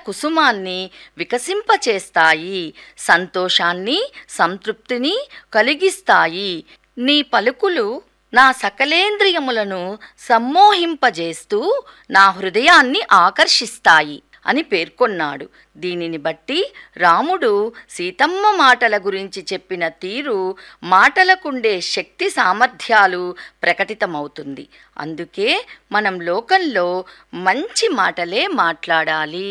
కుసుమాన్ని వికసింపచేస్తాయి సంతోషాన్ని సంతృప్తిని కలిగిస్తాయి నీ పలుకులు నా సకలేంద్రియములను సమ్మోహింపజేస్తూ నా హృదయాన్ని ఆకర్షిస్తాయి అని పేర్కొన్నాడు దీనిని బట్టి రాముడు సీతమ్మ మాటల గురించి చెప్పిన తీరు మాటలకుండే శక్తి సామర్థ్యాలు ప్రకటితమవుతుంది అందుకే మనం లోకంలో మంచి మాటలే మాట్లాడాలి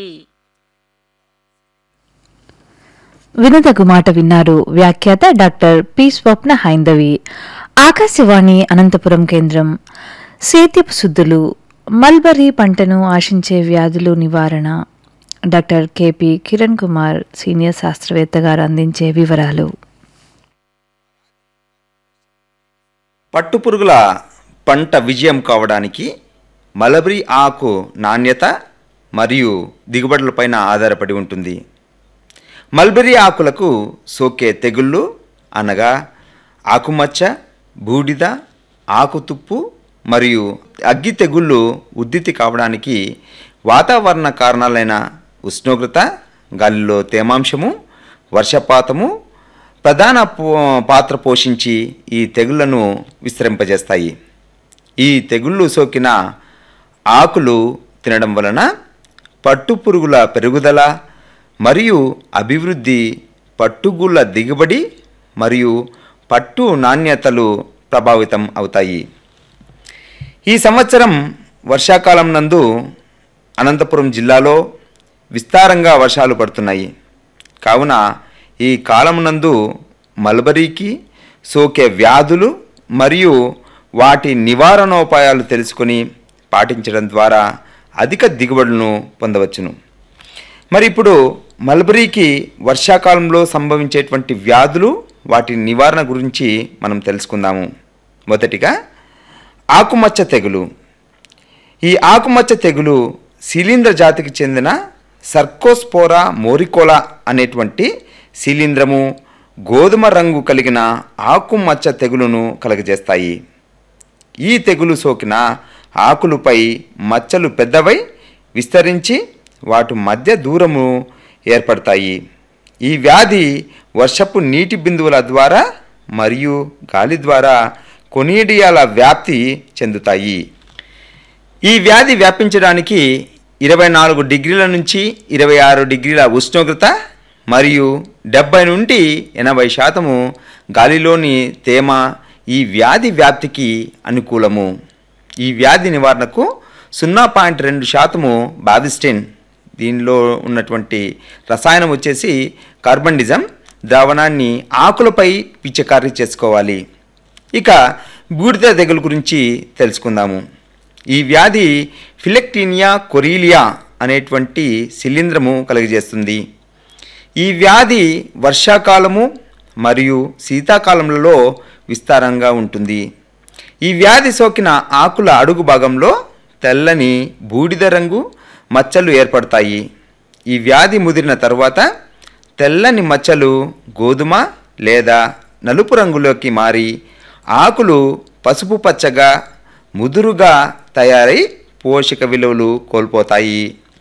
వినదగు మాట విన్నారు వ్యాఖ్యాత డాక్టర్ పి స్వప్న హైందవి ఆకాశవాణి అనంతపురం కేంద్రం సేద్యపు శుద్ధులు మల్బరీ పంటను ఆశించే వ్యాధులు నివారణ doctor K P Kiran Kumar senior శాస్త్రవేత్త గారు అందించే వివరాలు పట్టుపురుగుల పంట విజయం కావడానికి మలబరీ ఆకు నాణ్యత మరియు దిగుబడులపైన ఆధారపడి ఉంటుంది మల్బరీ ఆకులకు సోకే తెగుళ్ళు అనగా ఆకుమచ్చ బూడిద ఆకుతుప్పు మరియు అగ్గి తెగుళ్ళు ఉద్ధృతి కావడానికి వాతావరణ కారణాలైన ఉష్ణోగ్రత గాలిలో తేమాంశము వర్షపాతము ప్రధాన పో- పాత్ర పోషించి ఈ తెగుళ్లను విస్తరింపజేస్తాయి ఈ తెగుళ్ళు సోకిన ఆకులు తినడం వలన పట్టుపురుగుల పెరుగుదల మరియు అభివృద్ధి పట్టుగుళ్ళ దిగుబడి మరియు పట్టు నాణ్యతలు ప్రభావితం అవుతాయి ఈ సంవత్సరం వర్షాకాలం నందు అనంతపురం జిల్లాలో విస్తారంగా వర్షాలు పడుతున్నాయి కావున ఈ కాలం నందు మల్బరీకి సోకే వ్యాధులు మరియు వాటి నివారణోపాయాలు తెలుసుకొని పాటించడం ద్వారా అధిక దిగుబడులను పొందవచ్చును మరి ఇప్పుడు మల్బరీకి వర్షాకాలంలో సంభవించేటువంటి వ్యాధులు వాటి నివారణ గురించి మనం తెలుసుకుందాము మొదటిగా ఆకుమచ్చ తెగులు ఈ ఆకుమచ్చ తెగులు శిలీంద్ర జాతికి చెందిన సర్కోస్పోరా మోరికోలా అనేటువంటి శిలీంద్రము గోధుమ రంగు కలిగిన ఆకుమచ్చ తెగులును కలుగజేస్తాయి ఈ తెగులు సోకిన ఆకులపై మచ్చలు పెద్దవై విస్తరించి వాటి మధ్య దూరము ఏర్పడతాయి ఈ వ్యాధి వర్షపు నీటి బిందువుల ద్వారా మరియు గాలి ద్వారా కొనీడియాల వ్యాప్తి చెందుతాయి ఈ వ్యాధి వ్యాపించడానికి ఇరవై నాలుగు డిగ్రీల నుంచి ఇరవై ఆరు డిగ్రీల ఉష్ణోగ్రత మరియు డెబ్బై నుండి ఎనభై శాతము గాలిలోని తేమ ఈ వ్యాధి వ్యాప్తికి అనుకూలము ఈ వ్యాధి నివారణకు సున్నా పాయింట్ రెండు శాతము బాబిస్టిన్ దీనిలో ఉన్నటువంటి రసాయనం వచ్చేసి కార్బండిజం ద్రావణాన్ని ఆకులపై పిచ్చకారీ చేసుకోవాలి ఇక బూడిద తెగులు గురించి తెలుసుకుందాము ఈ వ్యాధి ఫిలెక్టీనియా కొరీలియా అనేటువంటి శిలీంధ్రము కలుగజేస్తుంది ఈ వ్యాధి వర్షాకాలము మరియు శీతాకాలంలో విస్తారంగా ఉంటుంది ఈ వ్యాధి సోకిన ఆకుల అడుగు భాగంలో తెల్లని బూడిద రంగు మచ్చలు ఏర్పడతాయి ఈ వ్యాధి ముదిరిన తర్వాత తెల్లని మచ్చలు గోధుమ లేదా నలుపు రంగులోకి మారి ఆకులు పసుపు పచ్చగా ముదురుగా తయారై పోషక విలువలు కోల్పోతాయి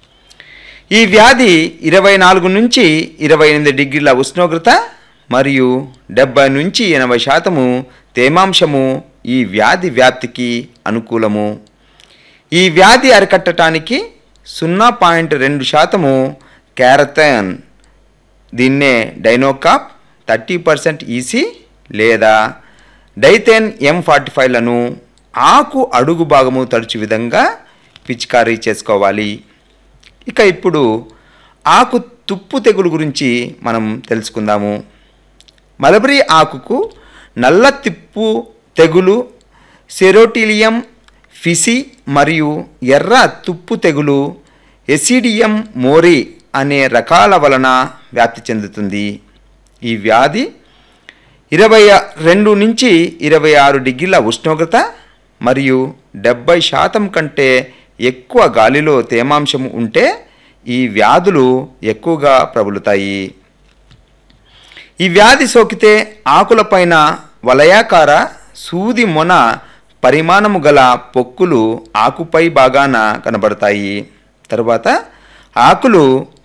ఈ వ్యాధి ఇరవై నాలుగు నుంచి ఇరవై ఎనిమిది డిగ్రీల ఉష్ణోగ్రత మరియు డెబ్బై నుంచి ఎనభై శాతము తేమాంశము ఈ వ్యాధి వ్యాప్తికి అనుకూలము ఈ వ్యాధి అరికట్టడానికి సున్నా పాయింట్ రెండు శాతము క్యారథాన్ దీన్నే డైనోకాప్ థర్టీ పర్సెంట్ ఈసీ లేదా డైథెన్ ఎం ఫార్టీ ఫైవ్లను ఆకు అడుగు భాగము తడుచు విధంగా పిచికారీ చేసుకోవాలి ఇక ఇప్పుడు ఆకు తుప్పు తెగులు గురించి మనం తెలుసుకుందాము మలబరీ ఆకుకు నల్ల తిప్పు తెగులు సెరోటిలియం ఫిసి మరియు ఎర్ర తుప్పు తెగులు ఎసిడియం మోరి అనే రకాల వలన వ్యాప్తి చెందుతుంది ఈ వ్యాధి ఇరవై రెండు నుంచి ఇరవై ఆరు డిగ్రీల ఉష్ణోగ్రత మరియు డెబ్బై శాతం కంటే ఎక్కువ గాలిలో తేమాంశం ఉంటే ఈ వ్యాధులు ఎక్కువగా ప్రబలుతాయి ఈ వ్యాధి సోకితే ఆకులపైన వలయాకార సూది మొన పరిమాణము గల పొక్కులు ఆకుపై భాగాన కనబడతాయి తరువాత ఆకులు